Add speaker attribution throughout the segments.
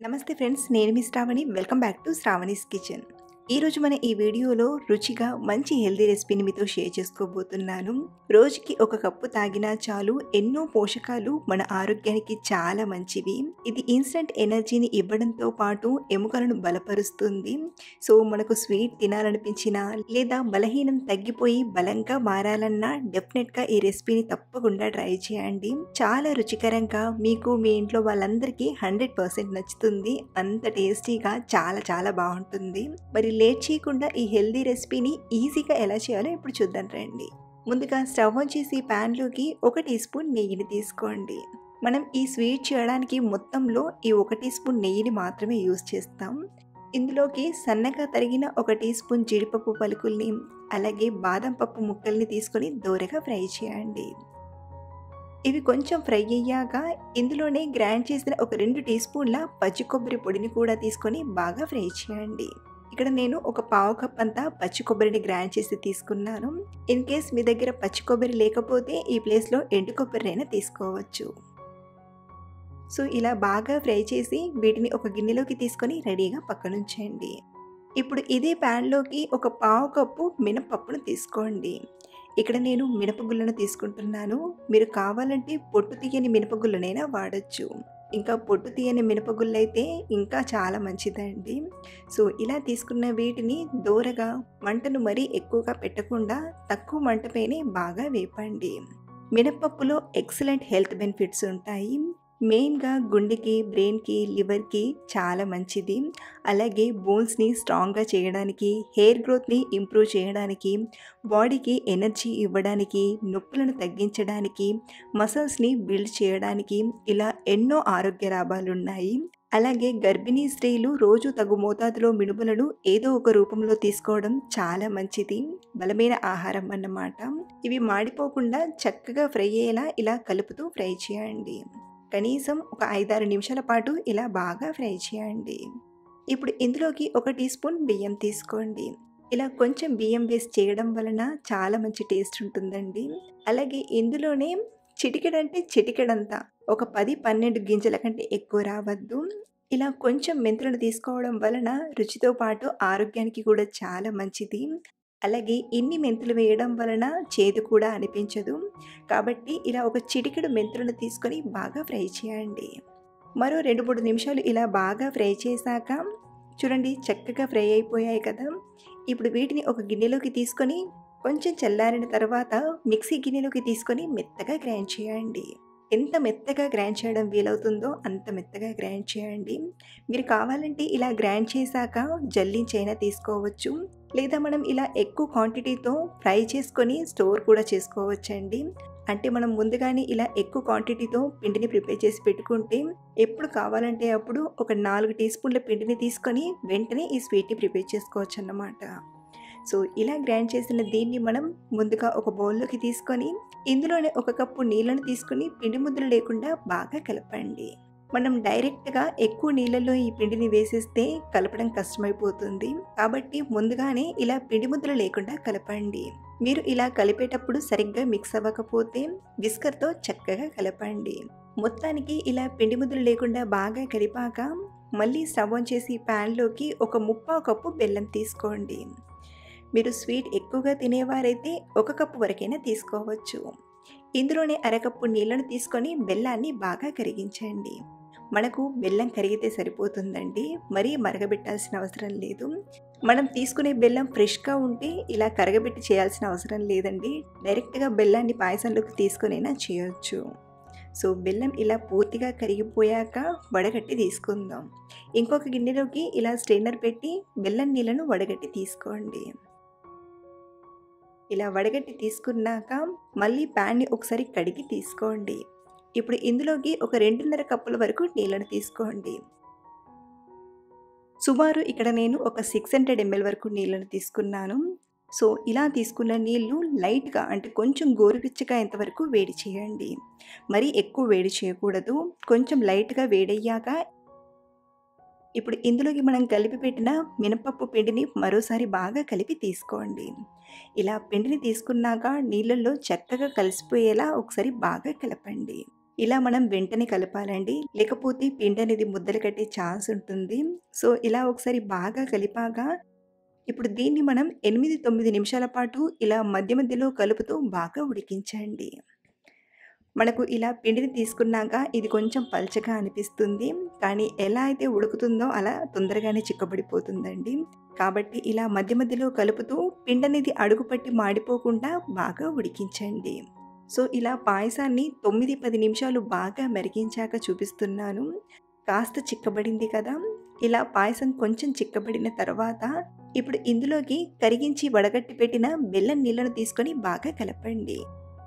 Speaker 1: నమస్తే ఫ్రెండ్స్ నేను మీ Shravani welcome back to Shravani's kitchen ఈరోజు మన ఈ వీడియోలో రుచిగా మంచి హెల్దీ రెసిపీని మీతో షేర్ చేసుకోబోతున్నాను రోజుకి ఒక కప్పు తాగినా చాలు ఎన్నో పోషకాలు మన ఆరోగ్యానికి చాలా మంచివి ఇది ఇన్స్టంట్ ఎనర్జీని ఇవ్వడంతో పాటు ఎముకలను బలపరుస్తుంది సో మనకు స్వీట్ తినాలనిపించినా లేదా బలహీనం తగ్గిపోయి బలంగా మారాలన్నా డెఫినెట్గా ఈ రెసిపీని తప్పకుండా ట్రై చేయండి చాలా రుచికరంగా మీకు మీ ఇంట్లో వాళ్ళందరికీ హండ్రెడ్ పర్సెంట్ నచ్చుతుంది అంత టేస్టీగా చాలా చాలా బాగుంటుంది మరి లేట్ చేయకుండా ఈ హెల్దీ రెసిపీని ఈజీగా ఎలా చేయాలో ఇప్పుడు చూద్దాం రండి ముందుగా స్టవ్ ఆన్ చేసి ప్యాన్లోకి ఒక టీ స్పూన్ నెయ్యిని తీసుకోండి మనం ఈ స్వీట్ చేయడానికి మొత్తంలో ఈ ఒక టీ స్పూన్ నెయ్యిని మాత్రమే యూస్ చేస్తాం ఇందులోకి సన్నగా తరిగిన ఒక టీ స్పూన్ జీడిపప్పు పలుకుల్ని అలాగే బాదం పప్పు ముక్కల్ని తీసుకొని దోరగా ఫ్రై చేయండి ఇవి కొంచెం ఫ్రై అయ్యాక ఇందులోనే గ్రైండ్ చేసిన ఒక రెండు టీ స్పూన్ల పచ్చి కొబ్బరి పొడిని కూడా తీసుకొని బాగా ఫ్రై చేయండి ఇక్కడ నేను ఒక పావు కప్ అంతా పచ్చి కొబ్బరిని గ్రైండ్ చేసి తీసుకున్నాను ఇన్ కేస్ మీ దగ్గర పచ్చి కొబ్బరి లేకపోతే ఈ ప్లేస్లో ఎండు కొబ్బరినైనా తీసుకోవచ్చు సో ఇలా బాగా ఫ్రై చేసి వీటిని ఒక గిన్నెలోకి తీసుకొని రెడీగా పక్కనుంచండి ఇప్పుడు ఇదే ప్యాన్లోకి ఒక పావు కప్పు మినపప్పును తీసుకోండి ఇక్కడ నేను మినపగుళ్ళను తీసుకుంటున్నాను మీరు కావాలంటే పొట్టు తీయని మినపగుళ్ళనైనా వాడచ్చు ఇంకా పొట్టు తీయని మినపగుళ్ళు అయితే ఇంకా చాలా మంచిదండి సో ఇలా తీసుకున్న వీటిని దూరగా మంటను మరీ ఎక్కువగా పెట్టకుండా తక్కువ మంటపైనే బాగా వేపండి మినపప్పులో ఎక్సలెంట్ హెల్త్ బెనిఫిట్స్ ఉంటాయి మెయిన్గా గుండెకి బ్రెయిన్కి లివర్కి చాలా మంచిది అలాగే బోన్స్ని స్ట్రాంగ్గా చేయడానికి హెయిర్ గ్రోత్ని ఇంప్రూవ్ చేయడానికి బాడీకి ఎనర్జీ ఇవ్వడానికి నొప్పులను తగ్గించడానికి మసిల్స్ని బిల్డ్ చేయడానికి ఇలా ఎన్నో ఆరోగ్య లాభాలు ఉన్నాయి అలాగే గర్భిణీ స్త్రీలు రోజు తగు మోతాదులో మినుములను ఏదో ఒక రూపంలో తీసుకోవడం చాలా మంచిది బలమైన ఆహారం అన్నమాట ఇవి మాడిపోకుండా చక్కగా ఫ్రై అయ్యేలా ఇలా కలుపుతూ ఫ్రై చేయండి కనీసం ఒక ఐదారు నిమిషాల పాటు ఇలా బాగా ఫ్రై చేయండి ఇప్పుడు ఇందులోకి ఒక టీ స్పూన్ బియ్యం తీసుకోండి ఇలా కొంచెం బియ్యం వేసి చేయడం వలన చాలా మంచి టేస్ట్ ఉంటుందండి అలాగే ఇందులోనే చిటికెడంటే చిటికెడంతా ఒక పది పన్నెండు గింజల కంటే ఎక్కువ రావద్దు ఇలా కొంచెం మెంతులను తీసుకోవడం వలన రుచితో పాటు ఆరోగ్యానికి కూడా చాలా మంచిది అలాగే ఇన్ని మెంతులు వేయడం వలన చేదు కూడా అనిపించదు కాబట్టి ఇలా ఒక చిటికెడు మెంతులను తీసుకొని బాగా ఫ్రై చేయండి మరో రెండు మూడు నిమిషాలు ఇలా బాగా ఫ్రై చేశాక చూడండి చక్కగా ఫ్రై అయిపోయాయి కదా ఇప్పుడు వీటిని ఒక గిన్నెలోకి తీసుకొని కొంచెం చల్లారిన తర్వాత మిక్సీ గిన్నెలోకి తీసుకొని మెత్తగా గ్రైండ్ చేయండి ఎంత మెత్తగా గ్రైండ్ చేయడం వీలవుతుందో అంత మెత్తగా గ్రైండ్ చేయండి మీరు కావాలంటే ఇలా గ్రైండ్ చేశాక జల్లించైనా తీసుకోవచ్చు లేదా మనం ఇలా ఎక్కువ క్వాంటిటీతో ఫ్రై చేసుకొని స్టోర్ కూడా చేసుకోవచ్చండి అంటే మనం ముందుగానే ఇలా ఎక్కువ క్వాంటిటీతో పిండిని ప్రిపేర్ చేసి పెట్టుకుంటే ఎప్పుడు కావాలంటే అప్పుడు ఒక నాలుగు టీ స్పూన్ల పిండిని తీసుకొని వెంటనే ఈ స్వీట్ని ప్రిపేర్ చేసుకోవచ్చు అన్నమాట సో ఇలా గ్రైండ్ చేసిన దీన్ని మనం ముందుగా ఒక బౌల్లోకి తీసుకొని ఇందులోనే ఒక కప్పు నీళ్ళను తీసుకొని పిండి ముద్దలు లేకుండా బాగా కలపండి మనం డైరెక్ట్గా ఎక్కువ నీళ్ళల్లో ఈ పిండిని వేసేస్తే కలపడం కష్టమైపోతుంది కాబట్టి ముందుగానే ఇలా పిండి ముద్దలు లేకుండా కలపండి మీరు ఇలా కలిపేటప్పుడు సరిగ్గా మిక్స్ అవ్వకపోతే విస్కర్తో చక్కగా కలపండి మొత్తానికి ఇలా పిండి ముద్దలు లేకుండా బాగా కలిపాక మళ్ళీ స్టవ్ ఆన్ చేసి ప్యాన్లోకి ఒక ముప్పావు కప్పు బెల్లం తీసుకోండి మీరు స్వీట్ ఎక్కువగా తినేవారైతే ఒక కప్పు వరకైనా తీసుకోవచ్చు ఇందులోనే అరకప్పు నీళ్ళను తీసుకొని బెల్లాన్ని బాగా కరిగించండి మనకు బెల్లం కరిగితే సరిపోతుందండి మరీ మరగబెట్టాల్సిన అవసరం లేదు మనం తీసుకునే బెల్లం ఫ్రెష్గా ఉంటే ఇలా కరగబెట్టి చేయాల్సిన అవసరం లేదండి డైరెక్ట్గా బెల్లాన్ని పాయసంలోకి తీసుకొనైనా చేయొచ్చు సో బెల్లం ఇలా పూర్తిగా కరిగిపోయాక వడగట్టి తీసుకుందాం ఇంకొక గిన్నెలోకి ఇలా స్ట్రైనర్ పెట్టి బెల్లం నీళ్ళను వడగట్టి తీసుకోండి ఇలా వడగట్టి తీసుకున్నాక మళ్ళీ ప్యాన్ని ఒకసారి కడిగి తీసుకోండి ఇప్పుడు ఇందులోకి ఒక రెండున్నర కప్పుల వరకు నీళ్ళను తీసుకోండి సుమారు ఇక్కడ నేను ఒక సిక్స్ హండ్రెడ్ ఎంఎల్ వరకు నీళ్ళను తీసుకున్నాను సో ఇలా తీసుకున్న నీళ్ళు లైట్గా అంటే కొంచెం గోరువెచ్చగా ఎంతవరకు వేడి చేయండి మరీ ఎక్కువ వేడి చేయకూడదు కొంచెం లైట్గా వేడయ్యాక ఇప్పుడు ఇందులోకి మనం కలిపి పెట్టిన మినపప్పు పిండిని మరోసారి బాగా కలిపి తీసుకోండి ఇలా పిండిని తీసుకున్నాక నీళ్ళల్లో చక్కగా కలిసిపోయేలా ఒకసారి బాగా కలపండి ఇలా మనం వెంటనే కలపాలండి లేకపోతే పిండి అనేది ముద్దలు కట్టే ఛాన్స్ ఉంటుంది సో ఇలా ఒకసారి బాగా కలిపాక ఇప్పుడు దీన్ని మనం ఎనిమిది తొమ్మిది నిమిషాల పాటు ఇలా మధ్య మధ్యలో కలుపుతూ బాగా ఉడికించండి మనకు ఇలా పిండిని తీసుకున్నాక ఇది కొంచెం పల్చగా అనిపిస్తుంది కానీ ఎలా అయితే ఉడుకుతుందో అలా తొందరగానే చిక్కబడిపోతుందండి కాబట్టి ఇలా మధ్య మధ్యలో కలుపుతూ పిండి అనేది అడుగుపట్టి మాడిపోకుండా బాగా ఉడికించండి సో ఇలా పాయసాన్ని తొమ్మిది పది నిమిషాలు బాగా మరిగించాక చూపిస్తున్నాను కాస్త చిక్కబడింది కదా ఇలా పాయసం కొంచెం చిక్కబడిన తర్వాత ఇప్పుడు ఇందులోకి కరిగించి వడగట్టి పెట్టిన బెల్లం నీళ్ళను తీసుకొని బాగా కలపండి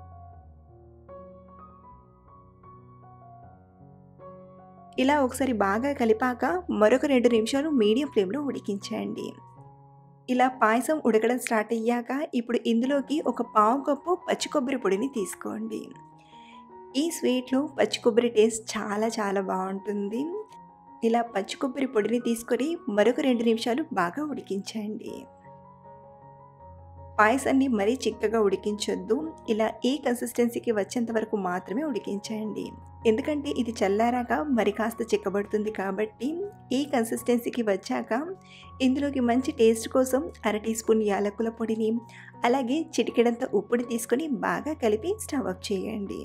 Speaker 1: ఇలా ఒకసారి బాగా కలిపాక మరొక రెండు నిమిషాలు మీడియం ఫ్లేమ్లో ఉడికించండి ఇలా పాయసం ఉడకడం స్టార్ట్ అయ్యాక ఇప్పుడు ఇందులోకి ఒక పావు కప్పు పచ్చి కొబ్బరి పొడిని తీసుకోండి ఈ స్వీట్లో పచ్చి కొబ్బరి టేస్ట్ చాలా చాలా బాగుంటుంది ఇలా పచ్చి కొబ్బరి పొడిని తీసుకొని మరొక రెండు నిమిషాలు బాగా ఉడికించండి పాయసాన్ని మరీ చిక్కగా ఉడికించొద్దు ఇలా ఈ కన్సిస్టెన్సీకి వచ్చేంత వరకు మాత్రమే ఉడికించండి ఎందుకంటే ఇది చల్లారాక మరి కాస్త చిక్కబడుతుంది కాబట్టి ఈ కన్సిస్టెన్సీకి వచ్చాక ఇందులోకి మంచి టేస్ట్ కోసం అర టీ స్పూన్ యాలకుల పొడిని అలాగే చిటికెడంత ఉప్పుని తీసుకొని బాగా కలిపి స్టవ్ ఆఫ్ చేయండి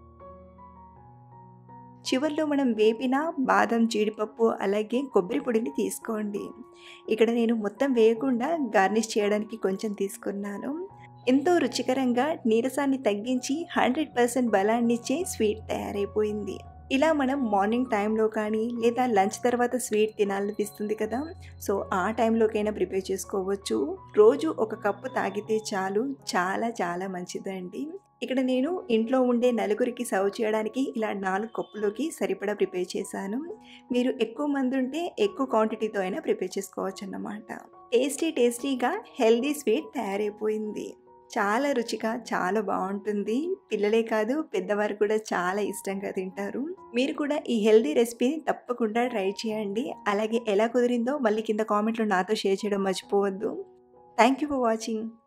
Speaker 1: చివరిలో మనం వేపిన బాదం జీడిపప్పు అలాగే కొబ్బరి పొడిని తీసుకోండి ఇక్కడ నేను మొత్తం వేయకుండా గార్నిష్ చేయడానికి కొంచెం తీసుకున్నాను ఎంతో రుచికరంగా నీరసాన్ని తగ్గించి హండ్రెడ్ పర్సెంట్ బలాన్నిచ్చే స్వీట్ తయారైపోయింది ఇలా మనం మార్నింగ్ టైంలో కానీ లేదా లంచ్ తర్వాత స్వీట్ తినాలనిపిస్తుంది కదా సో ఆ టైంలోకైనా ప్రిపేర్ చేసుకోవచ్చు రోజు ఒక కప్పు తాగితే చాలు చాలా చాలా మంచిదండి ఇక్కడ నేను ఇంట్లో ఉండే నలుగురికి సర్వ్ చేయడానికి ఇలా నాలుగు కప్పులోకి సరిపడా ప్రిపేర్ చేశాను మీరు ఎక్కువ మంది ఉంటే ఎక్కువ క్వాంటిటీతో అయినా ప్రిపేర్ చేసుకోవచ్చు అన్నమాట టేస్టీ టేస్టీగా హెల్దీ స్వీట్ తయారైపోయింది చాలా రుచిగా చాలా బాగుంటుంది పిల్లలే కాదు పెద్దవారు కూడా చాలా ఇష్టంగా తింటారు మీరు కూడా ఈ హెల్దీ రెసిపీని తప్పకుండా ట్రై చేయండి అలాగే ఎలా కుదిరిందో మళ్ళీ కింద కామెంట్లో నాతో షేర్ చేయడం మర్చిపోవద్దు థ్యాంక్ యూ ఫర్ వాచింగ్